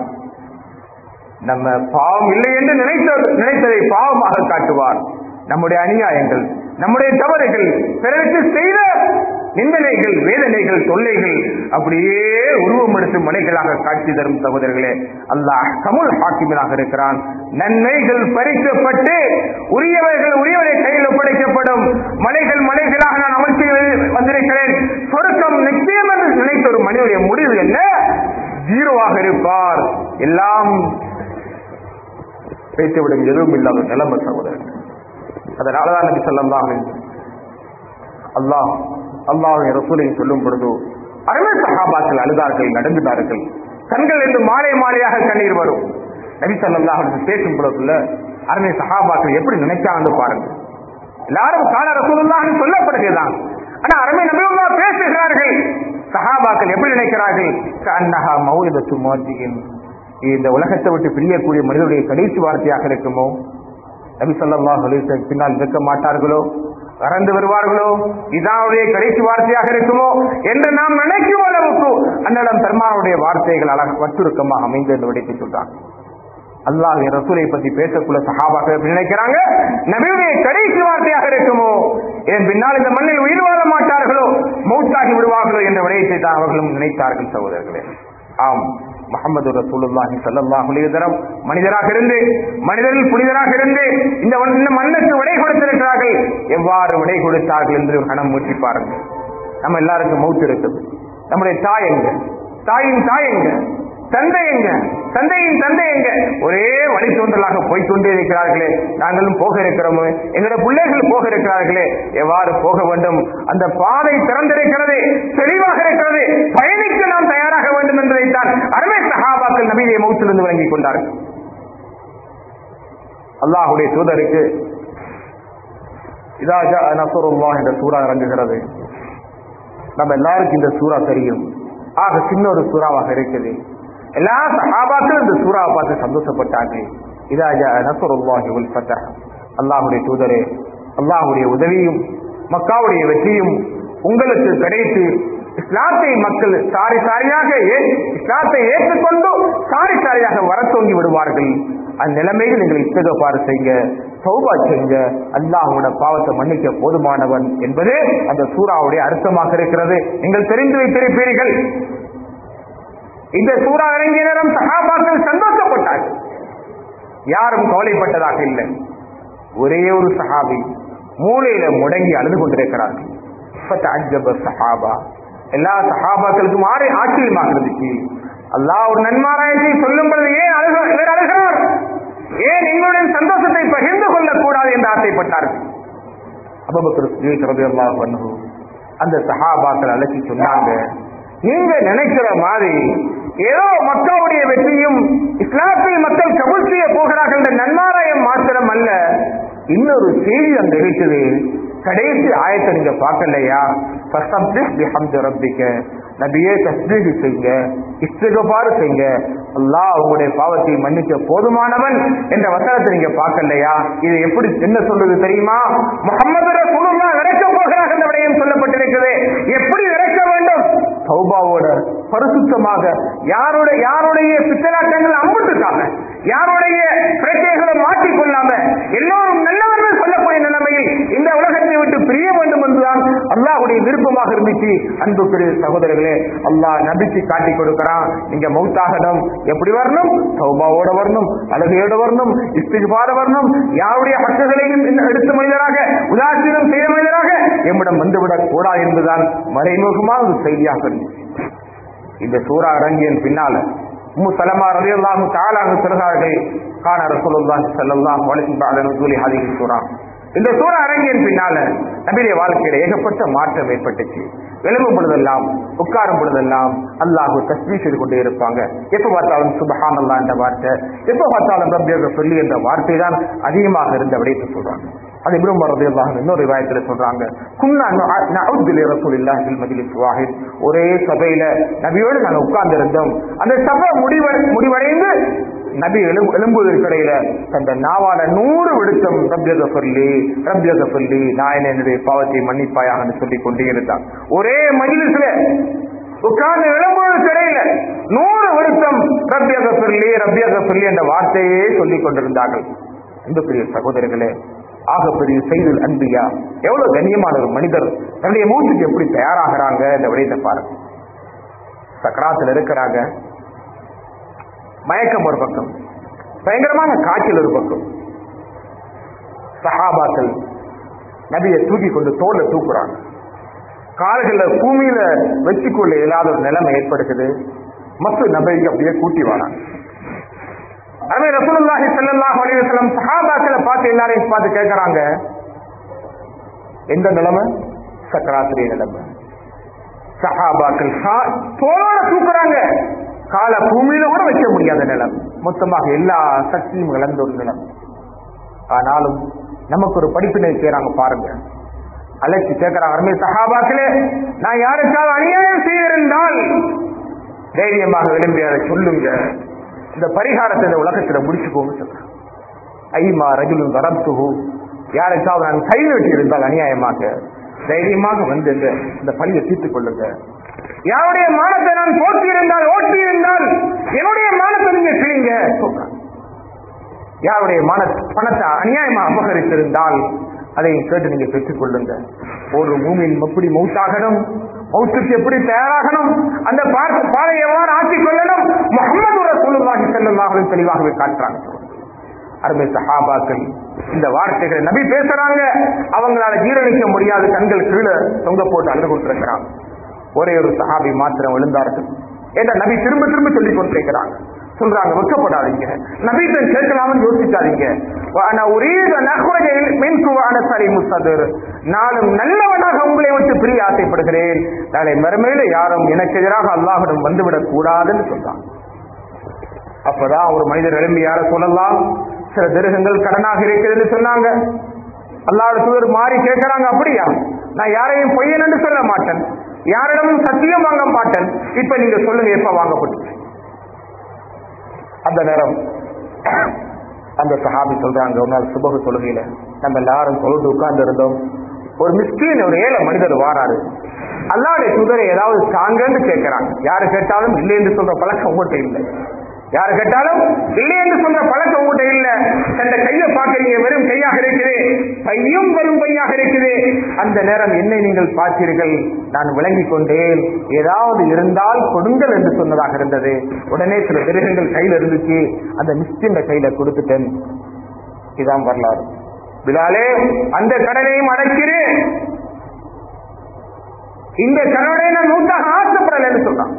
நம்ம பாவம் இல்லை என்று நினைத்த நினைத்ததை பாவமாக காட்டுவார் நம்முடைய அநியாயங்கள் நம்முடைய தவறுகள் பிறருக்கு செய்த நிந்தனைகள் வேதனைகள் தொல்லைகள் அப்படியே உருவம் எடுத்து மலைகளாக காட்சி தரும் சகோதரர்களே அல்லாஹ் கமுல் ஹாக்கிமனாக இருக்கிறான் நன்மைகள் பறிக்கப்பட்டு உரியவர்கள் உரியவரை கையில் ஒப்படைக்கப்படும் மலைகள் மலைகளாக நான் அமல் செய்து வந்திருக்கிறேன் சொருக்கம் நிச்சயம் என்று நினைத்த ஒரு மனிதனுடைய முடிவு என்ன ஜீரோவாக இருப்பார் எல்லாம் வைத்துவிடும் எதுவும் இல்லாத நிலைமை சகோதரர்கள் அதனாலதான் நபி சொல்லலாம் அல்லாஹ் அல்லாஹ் ரசூலை சொல்லும் பொழுது அருமை சகாபாக்கள் அழுதார்கள் நடந்துட்டார்கள் கண்கள் என்று மாலை மாலையாக கண்ணீர் வரும் நபி ஸல்லல்லாஹு அலைஹி வஸல்லம் பேசும் பொழுதுல அருமை சகாபாக்கள் எப்படி நினைச்சாங்க பாருங்க எல்லாரும் கால ரசூலுல்லாஹ் சொல்லப்படுகிறதான் ஆனா அருமை நபியுல்லா பேசுகிறார்கள் சஹாபாக்கள் எப்படி நினைக்கிறார்கள் கண்ணஹா மௌலிதத்து மோதியின் இந்த உலகத்தை விட்டு பிரியக்கூடிய மனிதனுடைய கடைசி வார்த்தையாக இருக்குமோ நபி ஸல்லல்லாஹு அலைஹி வஸல்லம் பின்னால் இருக்க மாட்டார்களோ கறந்து வருவார்களோ இதாவுடைய கடைசி வார்த்தையாக இருக்குமோ என்று நாம் நினைக்கும் அளவுக்கு அன்னிடம் பெருமானுடைய வார்த்தைகள் அழக வச்சுருக்கமாக அமைந்து என்று விடைத்து சொல்றாங்க அல்லாஹ் ரசூலை பத்தி பேசக்குள்ள சஹாபாக்கள் எப்படி நினைக்கிறாங்க நபியுடைய கடைசி வார்த்தையாக இருக்குமோ என் பின்னால் இந்த மண்ணில் உயிர் வாழ மாட்டார்களோ மௌத்தாகி விடுவார்களோ என்ற விடயத்தை தான் அவர்களும் நினைத்தார்கள் சகோதரர்களே ஆம் முகமது ரசூலுல்லாஹி ஸல்லல்லாஹு அலைஹி வஸல்லம் மனிதராக இருந்து மனிதரில் புனிதராக இருந்து இந்த மண்- இந்த மண்ணுக்கு விடை கொடுத்திருக்கிறார்கள் எவ்வாறு விடை கொடுத்தார்கள் என்று ஒரு கணம் மூட்டி பாருங்கள் நம்ம எல்லாருக்கும் மௌத்து இருக்குது நம்முடைய தாய் எங்க தாயின் தாய் எங்க தந்தை எங்க தந்தையின் தந்தை எங்க ஒரே வழி தோன்றலாக போய்க்கொண்டே இருக்கிறார்களே நாங்களும் போக இருக்கிறோமோ எங்களுடைய பிள்ளைகள் போக இருக்கிறார்களே எவ்வாறு போக வேண்டும் அந்த பாதை திறந்திருக்கிறது தெளிவாக இருக்கிறது பயணிக்க நாம் தயாராக வேண்டும் என்பதைத்தான் அருமை சகா சஹாபாக்கள் நபியை மௌத்திலிருந்து விளங்கிக் கொண்டார்கள் அல்லாஹுடைய தூதருக்கு இதாஜா நசருல்லா என்ற சூறா இறங்குகிறது நம்ம எல்லாருக்கும் இந்த சூறா தெரியும் ஆக சின்ன ஒரு சூறாவாக இருக்குது எல்லா சஹாபாக்களும் இந்த சூறாவை பார்த்து சந்தோஷப்பட்டாங்க இதாஜா நசருல்லாஹி உல் ஃபதஹ் அல்லாஹுடைய தூதரே அல்லாஹுடைய உதவியும் மக்காவுடைய வெற்றியும் உங்களுக்கு கிடைத்து இஸ்லாத்தை மக்கள் சாரி சாரியாக ஏ- இஸ்லாத்தை ஏற்றுக்கொண்டு சாரி சாரியாக வர தோங்கி விடுவார்கள் அந்நிலைமையில் நீங்கள் இத்தகப்பாறு செய்ய சௌபா செய்ய அல்லாஹோட பாவத்தை மன்னிக்க போதுமானவன் என்பது அந்த சூறாவுடைய அர்த்தமாக இருக்கிறது நீங்கள் தெரிந்து வைத்திருப்பீர்கள் இந்த சூறா இறங்கிய நேரம் சகாபாக்கள் சந்தோஷப்பட்டார்கள் யாரும் கவலைப்பட்டதாக இல்லை ஒரே ஒரு சஹாபி மூளையில முடங்கி அழுது கொண்டிருக்கிறார்கள் ஃபதஅஜ்ஜப சஹாபா எல்லா சஹாபாக்களுக்கும் ஆறு ஆச்சரியமாக இருந்துச்சு அல்லாஹ் ஒரு நன்மாராயத்தை சொல்லும் பொழுது ஏன் அழுக இவர் அழுகிறார் ஏன் எங்களுடைய சந்தோஷத்தை பகிர்ந்து கொள்ளக் கூடாது என்று ஆசைப்பட்டார்கள் அபுபக்கர் சித்திக் ரலியல்லாஹு அன்ஹு அந்த சஹாபாக்கள் அழைச்சி சொன்னாங்க நீங்க நினைக்கிற மாதிரி ஏதோ மக்காவுடைய வெற்றியும் இஸ்லாத்தை மக்கள் கபூல் செய்ய போகிறார்கள் என்ற நன்மாராயம் மாத்திரம் அல்ல இன்னொரு செய்தி அங்க இருக்குது கடைசி ஆயத்தை நீங்க பார்க்கலையா ஃபஸ்தப்திஹ் பிஹம்தி ரப்பிக்க நபியே தஸ்பீஹ் செய்யுங்க இஸ்திகபார் செய்யுங்க அல்லாஹ் உங்களுடைய பாவத்தை மன்னிக்க போதுமானவன் என்ற வசனத்தை நீங்க பார்க்கலையா இது எப்படி என்ன சொல்றது தெரியுமா முகமது ரசூலுல்லாஹ் இறக்க போகிறார் என்ற விடயம் சொல்லப்பட்டிருக்கிறது எப்படி இறக்க வேண்டும் தௌபாவோட பரிசுத்தமாக யாருடைய யாருடைய பித்தலாட்டங்கள் அம்புட்டுக்காம யாருடைய பிரச்சனைகளை மாற்றிக்கொள்ளாம எல்லோரும் நல்லவர்கள் சொல்லக்கூடிய நிலைமையில் இந்த உலகத்தை விட்டு பிரிய வேண்டும் என்றுதான் அல்லாஹ்வுடைய விருப்பமாக இருந்துச்சு அன்புக்குரிய சகோதரர்களே அல்லாஹ் நபிக்கு காட்டி கொடுக்கிறான் நீங்க மௌத்தாகணும் எப்படி வரணும் சௌபாவோட வரணும் அழகையோட வரணும் இஸ்திகார வரணும் யாருடைய ஹக்குகளையும் இன்னும் எடுத்த மனிதராக உதாசீனம் செய்த மனிதராக எம்மிடம் வந்துவிடக் கூடாது என்பதுதான் மறைமுகமான ஒரு செய்தியாக இருந்துச்சு இந்த சூறா இறங்கியன் பின்னால உம்மு சலமா ரலியல்லாஹு தஆலாஹு சொல்கிறார்கள் கான ரசூலுல்லாஹி ஸல்லல்லாஹு அலைஹி வஸல்லம் நுஸூலி ஹதீஸ் சூரா இந்த சூறா இறங்கியன் பின்னால நபியுடைய வாழ்க்கையில ஏகப்பட்ட மாற்றம் ஏற்பட்டுச்சு எழும்பும் பொழுதெல்லாம் உட்காரும் பொழுதெல்லாம் அல்லாஹு தஸ்மீ செய்து கொண்டே இருப்பாங்க எப்ப பார்த்தாலும் சுபஹான் அல்லாஹ் என்ற வார்த்தை எப்ப பார்த்தாலும் ரப்பியாக சொல்லி என்ற வார்த்தை தான் அதிகமாக இருந்த விடயத்தை சொல்றாங்க அது இப்ரும் ரலியல்லாஹு அன்ஹு இன்னொரு ரிவாயத்துல சொல்றாங்க குன்னா நஅுது லி ரசூலில்லாஹி ஃபில் மஜ்லிஸ் வாஹித் ஒரே சபையில நபியோடு நாங்க உட்கார்ந்து இருந்தோம் அந்த சபை முடிவ முடிவடைந்து நபி எழும்பு எழும்புவதற்கிடையில தந்த நாவால நூறு விடுத்தம் ரப்யக சொல்லி ரப்யக சொல்லி நான் என்னுடைய பாவத்தை மன்னிப்பாயாக என்று சொல்லிக் கொண்டே இருந்தான் ஒரே மஜ்லிஸ்ல உட்கார்ந்து எழும்புவதற்கு இடையில நூறு விடுத்தம் ரப்யக சொல்லி ரப்யக சொல்லி என்ற வார்த்தையே சொல்லிக் கொண்டிருந்தார்கள் அன்புக்குரிய சகோதரர்களே ஆகப்பெரிய செய்தல் அன்பியா எவ்வளவு கண்ணியமான ஒரு மனிதர் தன்னுடைய மூச்சுக்கு எப்படி தயாராகிறாங்க இந்த விடயத்தை பாருங்க சக்கராத்தில் இருக்கிறாங்க மயக்கம் ஒரு பக்கம் பயங்கரமான காய்ச்சல் ஒரு பக்கம் சஹாபாக்கள் நபியை தூக்கி கொண்டு தோல்ல தூக்குறாங்க கால்கள பூமியில வச்சுக்கொள்ள இயலாத ஒரு நிலைமை ஏற்படுத்துது மற்ற நபைக்கு அப்படியே கூட்டி வராங்க அதே ரசூலுல்லாஹி ஸல்லல்லாஹு அலைஹி வஸல்லம் சஹாபாக்களை பார்த்து எல்லாரையும் பார்த்து கேட்கறாங்க எந்த நிலைமை சக்கராத்திரி நிலைமை சஹாபாக்கள் சா- தோளோட தூக்குறாங்க கால பூமியில கூட வைக்க முடியாத நிலம் மொத்தமாக எல்லா சக்தியும் இழந்த ஒரு நிலம் ஆனாலும் நமக்கு ஒரு படிப்பினை செய்யறாங்க பாருங்க அழைச்சி கேட்கிறாங்க அருமை சஹாபாக்களே நான் யாருக்காவது அநியாயம் செய்திருந்தால் தைரியமாக விரும்பி அதை சொல்லுங்க இந்த பரிகாரத்தை இந்த உலகத்துல முடிச்சுக்கோங்க சொல்றேன் ஐமா ரஜுலும் வரப்துகு யாருக்காவது நான் கை வெட்டி இருந்தால் அநியாயமாக தைரியமாக வந்து இந்த இந்த பழியை தீர்த்துக் கொள்ளுங்க யாருடைய மானத்தை நான் போட்டி இருந்தால் ஓட்டி இருந்தால் என்னுடைய மானத்தை நீங்க செய்யுங்க சொல்றேன் யாருடைய மான பணத்தை அநியாயமா அபகரித்திருந்தால் அதை கேட்டு நீங்க பெற்றுக் கொள்ளுங்க ஒரு பூமியில் எப்படி மௌத்தாகணும் மௌத்துக்கு எப்படி தயாராகணும் அந்த பா- பாதை எவ்வாறு ஆக்கிக் கொள்ளணும் முகமது ரசூலுல்லாஹி ஸல்லல்லாஹு அலைஹி தெளிவாகவே காட்டுறாங்க அருமை சஹாபாக்கள் இந்த வார்த்தைகளை நபி பேசுறாங்க அவங்களால ஜீரணிக்க முடியாத கண்கள் கீழே தொங்க போட்டு அழுது கொடுத்திருக்கிறாங்க ஒரே ஒரு சஹாபி மாத்திரம் விழுந்தார்கள் ஏன்னா நபி திரும்ப திரும்ப சொல்லி கொண்டிருக்கிறாங்க சொல்றாங்க வெக்கப்படாதீங்க நபிட்ட கேட்கலாம்னு யோசிக்காதீங்க ஆனா ஒரே முஸ்தர் நானும் நல்லவனாக உங்களை விட்டு பிரிய ஆசைப்படுகிறேன் நாளை மறுமையில யாரும் எனக்கு எதிராக அல்லாஹிடம் வந்துவிடக் கூடாதுன்னு சொல்றாங்க அப்பதான் ஒரு மனிதர் எழும்பி யார சொல்லலாம் சில திருகங்கள் கடனாக இருக்குதுன்னு சொன்னாங்க அல்லாஹ் தூதர் மாறி கேட்கிறாங்க அப்படியா நான் யாரையும் பொய்யன் என்று சொல்ல மாட்டேன் யாரிடமும் சத்தியம் வாங்க மாட்டேன் இப்ப நீங்க சொல்லுங்க எப்ப வாங்கப்பட்டு அந்த நேரம் அந்த சஹாபி சொல்றாங்க ஒரு நாள் சுபகு தொழுகையில நம்ம எல்லாரும் தொழுது உட்கார்ந்து இருந்தோம் ஒரு மிஸ்கின் ஒரு ஏழை மனிதர் வாராரு அல்லாவுடைய தூதரை ஏதாவது தாங்கன்னு கேட்கிறாங்க யாரு கேட்டாலும் இல்லை என்று சொல்ற பழக்கம் உங்கள்கிட்ட இல்லை யாரு கேட்டாலும் இல்லை என்று சொல்ற பழக்கம் உங்கள்கிட்ட இல்ல தந்த கையை பார்க்கறீங்க வெறும் கையாக இருக்குது பையும் வெறும் பையாக இருக்குது அந்த நேரம் என்னை நீங்கள் பார்த்தீர்கள் நான் விளங்கிக் கொண்டேன் ஏதாவது இருந்தால் கொடுங்கள் என்று சொன்னதாக இருந்தது உடனே சில மிருகங்கள் கையில இருந்துச்சு அந்த மிஸ்டின் கையில கொடுத்துட்டேன் இதான் வரலாறு பிலாலே அந்த கடனையும் அடைக்கிறேன் இந்த கடனை நான் நூற்றாக ஆசைப்படலைன்னு சொன்னான்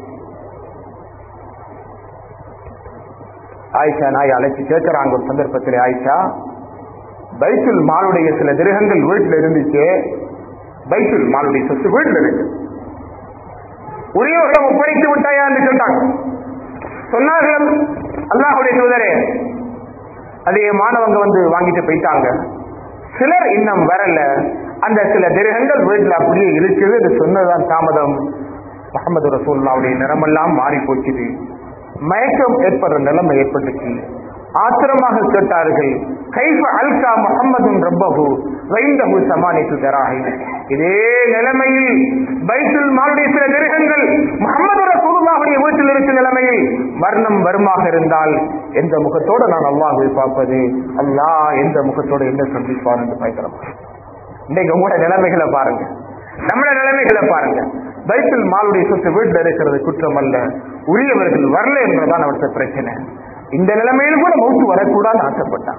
ஆயிஷா நாய் அழைச்சு கேட்கிறாங்க ஒரு சந்தர்ப்பத்தில் ஆயிஷா பைத்துல் மாலுடைய சில திருகங்கள் வீட்டில் இருந்துச்சு பைத்துல் மாலுடைய சொத்து வீட்டில் இருக்கு உரியவர்களை ஒப்படைத்து விட்டாயா என்று கேட்டாங்க சொன்னார்கள் அல்லாஹுடைய தூதரே அதே மாணவங்க வந்து வாங்கிட்டு போயிட்டாங்க சிலர் இன்னும் வரல அந்த சில திருகங்கள் வீட்டில் அப்படியே இருக்குது இது சொன்னதான் தாமதம் முகமது ரசூல்லாவுடைய நிறமெல்லாம் மாறி போச்சுது மயக்கம் ஏற்படுற நிலைமை ஏற்பட்டுச்சு ஆத்திரமாக கேட்டார்கள் கைஃப அல்கா முகம்மதும் ரப்பஹு வைந்தஹு சமானித்து தராகி இதே நிலைமையில் பைத்துல் மாலுடைய சில மிருகங்கள் முகமது ரசூலுல்லாஹுடைய வீட்டில் இருக்கும் நிலைமையில் மரணம் வருமாக இருந்தால் எந்த முகத்தோடு நான் அல்லாஹை பார்ப்பது அல்லாஹ் எந்த முகத்தோடு என்ன சந்திப்பார் என்று பயக்கிறோம் இன்னைக்கு உங்களோட நிலைமைகளை பாருங்க நம்மளோட நிலைமைகளை பாருங்க பைத்துல் மாலுடைய சொத்து வீட்டில் இருக்கிறது குற்றம் அல்ல உரியவர்கள் வரல என்றதான் அவர்கிட்ட பிரச்சனை இந்த நிலைமையில் கூட மௌத்து வரக்கூடாதுன்னு ஆசைப்பட்டான்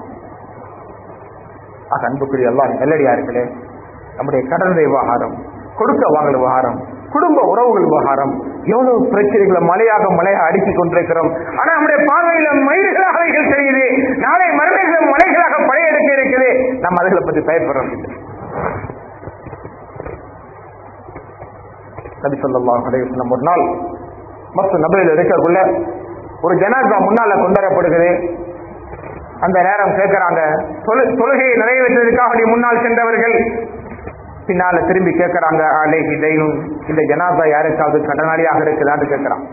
ஆக அன்புக்குரிய எல்லாம் நெல்லடியார்களே நம்முடைய கடனுடைய விவகாரம் கொடுக்க வாங்கல் விவகாரம் குடும்ப உறவுகள் விவகாரம் எவ்வளவு பிரச்சனைகளை மலையாக மலையாக அடுக்கிக் கொண்டிருக்கிறோம் ஆனா நம்முடைய பார்வையில மயில்களாக அவைகள் தெரியுது நாளை மறுமைகள் மலைகளாக படையெடுக்க இருக்குது நம்ம அதுகளை பத்தி பயப்படுறோம் இல்லை நபி ஸல்லல்லாஹு அலைஹி வஸல்லம் ஒரு நாள் மற்ற நபையில் இருக்கக்குள்ள ஒரு ஜனாசா முன்னால கொண்டுவரப்படுகிறது அந்த நேரம் கேட்கிறாங்க தொழு- தொழுகையை நிறைவேற்றுவதற்காக நீ முன்னால் சென்றவர்கள் பின்னால திரும்பி கேட்கிறாங்க அலேஹி தைனும் இந்த ஜனாசா யாருக்காவது கடனாளியாக இருக்குதான்னு கேட்கிறான்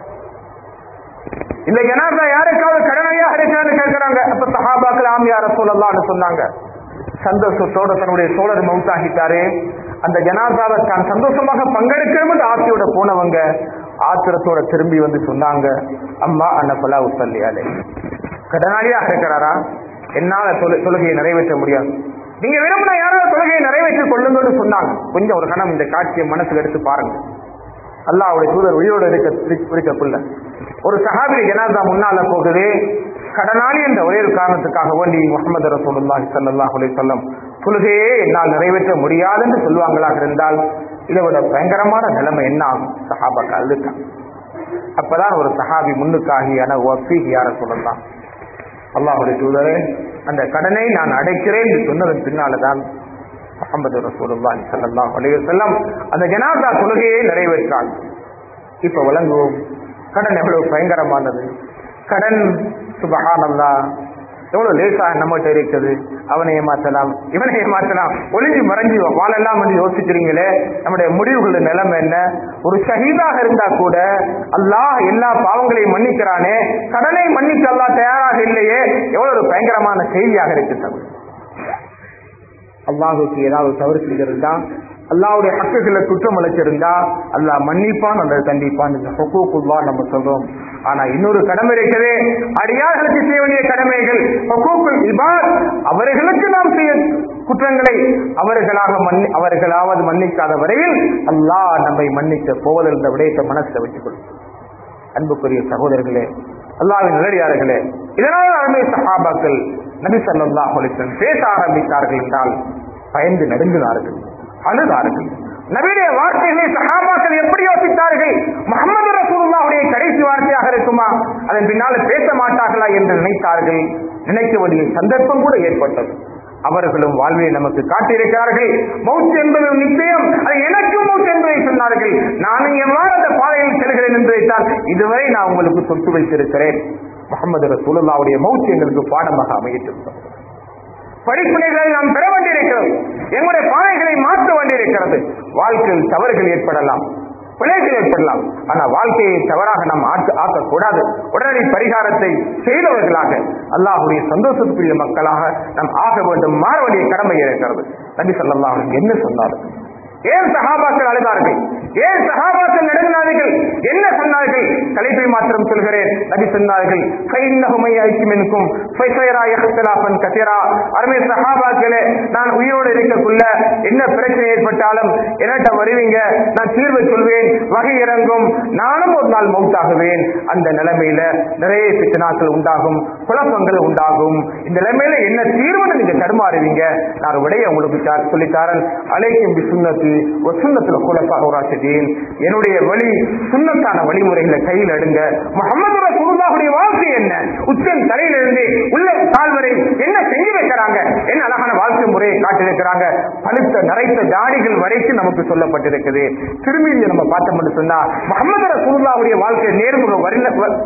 இந்த ஜனாசா யாருக்காவது கடனாளியாக இருக்குதான்னு கேட்கிறாங்க அப்ப சஹாபாக்கள் ஆம் யார சொல்லலாம்னு சொன்னாங்க சந்தோஷத்தோட தன்னுடைய சோழர் மவுத்தாகிட்டாரு அந்த ஜனாசாவை தான் சந்தோஷமாக பங்கெடுக்கணும் என்று ஆசையோட போனவங்க ஆத்திரத்தோட திரும்பி வந்து சொன்னாங்க அம்மா அன்னபலா உசல்லியாலே கடனாளியாக இருக்கிறாரா என்னால தொழு- தொழுகையை நிறைவேற்ற முடியாது நீங்க விரும்பினா யாராவது தொழுகையை நிறைவேற்றிக் கொள்ளுங்கன்னு சொன்னாங்க கொஞ்சம் ஒரு கணம் இந்த காட்சியை மனசுல எடுத்து பாருங்க அல்லாஹ்வுடைய தூதர் உயிரோடு இருக்க இருக்கக்குள்ள ஒரு சஹாபி ஜனாதா முன்னால போகுது கடனாளி என்ற ஒரே ஒரு காரணத்துக்காக வேண்டி முகமது ரசூலுல்லாஹி ஸல்லல்லாஹு அலைஹி வஸல்லம் தொழுகையே என்னால் நிறைவேற்ற முடியாது என்று சொல்லுவாங்களாக இருந்தால் இதை விட பயங்கரமான நிலைமை என்ன ஆகும் சஹாபாக்கள் அழுதுட்டான் அப்பதான் ஒரு சஹாபி முன்னுக்காகி என ஒஃபீஹ் யார சொல்லலாம் அல்லாஹுடைய தூதரே அந்த கடனை நான் அடைக்கிறேன் என்று சொன்னதன் பின்னால்தான் முகமது ரசூலுல்லாஹி ஸல்லல்லாஹு அலைஹி வஸல்லம் அந்த ஜனாதா தொழுகையை நிறைவேற்றாங்க இப்ப விளங்குவோம் கடன் எவ்வளவு பயங்கரமானது கடன் சுபஹானல்லாஹ் எவ்வளவு லேசா நம்மகிட்ட இருக்குது அவனை ஏமாத்தலாம் இவனை ஏமாத்தலாம் ஒளிஞ்சு மறைஞ்சு வாழலாம் என்று யோசிக்கிறீங்களே நம்முடைய முடிவுகளோட நிலைமை என்ன ஒரு ஷஹீதாக இருந்தா கூட அல்லாஹ் எல்லா பாவங்களையும் மன்னிக்கிறானே கடனை மன்னிக்க அல்லாஹ் தயாராக இல்லையே எவ்வளவு ஒரு பயங்கரமான செய்தியாக இருக்கு தமிழ் அல்லாஹுக்கு ஏதாவது தவறு செஞ்சிருந்தா அல்லாஹ்வுடைய ஹக்குகளை குற்றம் அழைச்சிருந்தா அல்லாஹ் மன்னிப்பான் அல்லது தண்டிப்பான் இந்த ஹொக்கூக்குல்லா நம்ம சொல்றோம் ஆனா இன்னொரு கடமை இருக்குது அடியார்களுக்கு செய்ய வேண்டிய கடமைகள் ஹொக்கூக்குல் இபாத் அவர்களுக்கு நாம் செய்ய குற்றங்களை அவர்களாக மன்னி அவர்களாவது மன்னிக்காத வரையில் அல்லாஹ் நம்மை மன்னிக்க போவதில் இந்த விடயத்தை மனசுல வச்சுக்கொள்ளும் அன்புக்குரிய சகோதரர்களே அல்லாவின் நிலையாளர்களே இதனால் அருமை சஹாபாக்கள் நபி ஸல்லல்லாஹு அலைஹி வஸல்லம் பேச ஆரம்பித்தார்கள் என்றால் பயந்து நடுங்கினார்கள் அழுதார்கள் நபியுடைய வார்த்தைகளை சஹாபாக்கள் எப்படி யோசித்தார்கள் முகமது ரசூலுல்லாஹுடைய கடைசி வார்த்தையாக இருக்குமா அதன் பின்னால் பேச மாட்டார்களா என்று நினைத்தார்கள் நினைக்க வேண்டிய சந்தர்ப்பம் கூட ஏற்பட்டது அவர்களும் வாழ்வை நமக்கு காட்டியிருக்கிறார்கள் மௌத் என்பது நிச்சயம் அது எனக்கும் மௌத் என்பதை சொன்னார்கள் நானும் எவ்வாறு அந்த பாதையில் செல்கிறேன் என்பதைத்தான் இதுவரை நான் உங்களுக்கு சொத்து வைத்திருக்கிறேன் முகமது ரசூலுல்லாவுடைய மௌத் எங்களுக்கு பாடமாக அமையட்டும் படிப்பினைகளை நாம் பெற வேண்டியிருக்கிறது எங்களுடைய பாதைகளை மாற்ற வேண்டியிருக்கிறது வாழ்க்கையில் தவறுகள் ஏற்படலாம் பிழைகள் ஏற்படலாம் ஆனா வாழ்க்கையை தவறாக நாம் ஆக்க ஆக்கக்கூடாது உடனடி பரிகாரத்தை செய்தவர்களாக அல்லாஹுடைய சந்தோஷத்துக்குரிய மக்களாக நாம் ஆக வேண்டும் மாற வேண்டிய கடமை இருக்கிறது நபி ஸல்லல்லாஹு அலைஹி என்ன சொன்னார்கள் ஏன் சஹாபாக்கள் அழுதார்கள் ஏன் சஹாபாக்கள் நடுங்கினார்கள் என்ன சொன்னார்கள் தலைப்பை மாத்திரம் சொல்கிறேன் நபி சொன்னார்கள் கைநகுமை ஐக்கியமெனுக்கும் கத்திரா அருமை சஹாபாக்களே நான் உயிரோடு இருக்கக்குள்ள என்ன பிரச்சனை ஏற்பட்டாலும் என்னட்ட வருவீங்க நான் தீர்வை சொல்வேன் வகை இறங்கும் நானும் ஒரு நாள் மவுத்தாகுவேன் அந்த நிலைமையில நிறைய பித்தனாக்கள் உண்டாகும் குழப்பங்கள் உண்டாகும் இந்த நிலைமையில என்ன தீர்வுன்னு நீங்க தடுமாறுவீங்க நான் விடைய உங்களுக்கு தா- சொல்லித்தாரன் அலைக்கும் பி சுண்ணத்து ஒரு சுண்ணத்துல குலப்பா உராசிதீன் என்னுடைய வழி சுண்ணத்தான வழிமுறைகளை கையில் எடுங்க முகமது ரசூலுல்லாஹுடைய வாழ்க்கை என்ன உச்சன் தலையிலிருந்து உள்ள கால் வரை என்ன செஞ்சு வைக்கிறாங்க என்ன அழகான வாழ்க்கை முறையை காட்டியிருக்கிறாங்க பழுத்த நரைத்த தாடிகள் வரைக்கும் நமக்கு சொல்லப்பட்டிருக்குது திரும்பியை நம்ம பார்த்தோம்னு சொன்னா முகமது ரசூலுல்லாஹுடைய வாழ்க்கை நேர்முக வர்ண வ-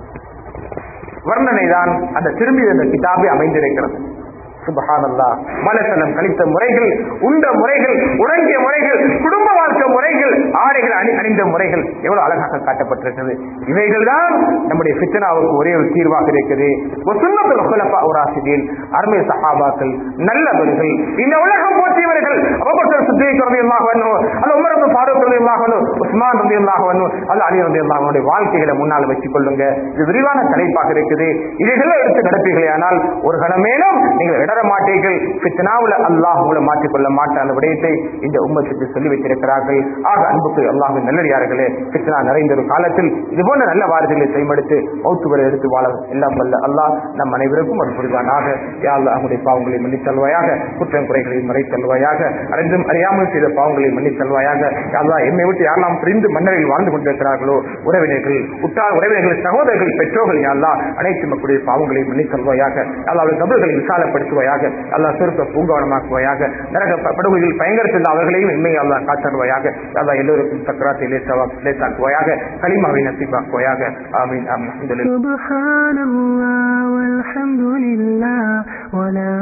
வர்ணனை தான் அந்த திரும்பி அந்த கிதாபே அமைந்திருக்கிறது சுபஹானல்லா மலசனம் கழித்த முறைகள் உண்ட முறைகள் உறங்கிய முறைகள் குடும்ப வாழ்க்கை முறைகள் ஆடைகள் அணி அணிந்த முறைகள் எவ்வளவு அழகாக காட்டப்பட்டிருக்கிறது இவைகள் தான் நம்முடைய ஃபித்னாவுக்கு ஒரே ஒரு தீர்வாக இருக்குது வசுன்னத்துல் குலஃபா உராசிதீன் அருமை சஹாபாக்கள் நல்லவர்கள் இந்த உலகம் போற்றியவர்கள் அபூபக்கர் சித்திக் ரலியல்லாஹு அன்ஹு அல்ல உமர் இப்னு ஃபாரூக் ரலியல்லாஹு அன்ஹு உஸ்மான் ரலியல்லாஹு அன்ஹு அல்ல அலி ரலியல்லாஹு அன்ஹுடைய வாழ்க்கைகளை முன்னால் வச்சுக் கொள்ளுங்க இது விரிவான தலைப்பாக இருக்குது இவைகளை எடுத்து நடப்பீர்களே ஆனால் ஒரு கணமேலும் நீங்கள் இடர மாட்டீர்கள் ஃபித்னாவுல அல்லாஹ் உங்களை மாற்றிக்கொள்ள மாட்டான் அந்த விடயத்தை இந்த உம்மத்துக்கு சொல்லி வைத்திருக்கிறார்கள் ஆக அன்புக்கு அல்லாஹ் நல்லடியார்களே ஃபித்னா நிறைந்த ஒரு காலத்தில் இது போன்ற நல்ல வார்த்தைகளை செய்மடுத்து மௌத்துவரை எடுத்து வாழ எல்லாம் வல்ல அல்லாஹ் நம் அனைவருக்கும் ஒரு புரிவானாக யா அல்லாஹ் நம்முடைய பாவங்களை மன்னித்தல்வாயாக குற்றம் குறைகளை மறைத்தல்வாயாக அறிந்தும் அறியாமல் செய்த பாவங்களை மன்னித்தல்வாயாக யா அல்லாஹ் எம்மை விட்டு யாரெல்லாம் பிரிந்து மன்னரில் வாழ்ந்து கொண்டிருக்கிறார்களோ உறவினர்கள் உற்றார் உறவினர்கள் சகோதரர்கள் பெற்றோர்கள் யா அல்லாஹ் அனைத்து மக்களுடைய பாவங்களை மன்னித்தல்வாயாக அல்லாவுடைய கபர்களை விசாலப்படுத்துவாயாக அல்லாஹ் சுருக்க பூங்காவனமாக்குவாயாக நரக ப- படுகொலியில் பயங்கரத்தில் அவர்களையும் இன்மை அல்லாஹ் காத்தருவாயாக அல்லாஹ் எல்லோருக்கும் சக்கராத்தை லேசாவா லேசாக்குவாயாக களிமாவை நசிப்பாக்குவாயாக ஆமீன் ஆமீன் அல்ஹம்துலில்லாஹ். سبحان الله والحمد لله ولا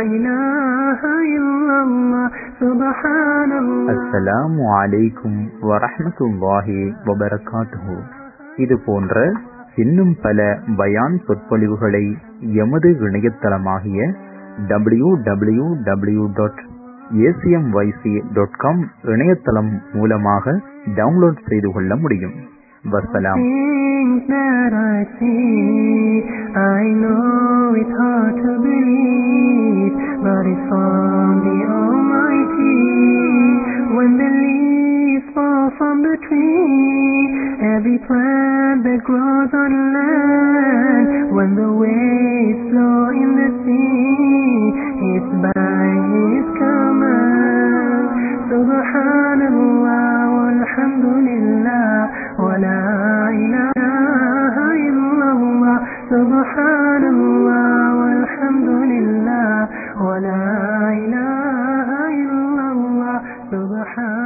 إله إلا الله سبحان الله அஸ்ஸலாமு அலைக்கும் வரஹ்மத்துல்லாஹி வபரகாத்துஹு இது போன்ற இன்னும் பல பயான் சொற்பொழிவுகளை எமது இணையதளமாகிய W W W dot ACMYC dot com இணையதளம் மூலமாக டவுன்லோட் செய்து கொள்ள முடியும் வசலாம் Things that I see, I know it's hard to believe, but it's from the Almighty. When the leaves fall from the tree, every plant that grows on land, when the waves flow in the sea, it's by His command. Subhanallah walhamdulillah wa la ilaha illallah. Subhanallah walhamdulillah wa la ilaha illallah. Subhan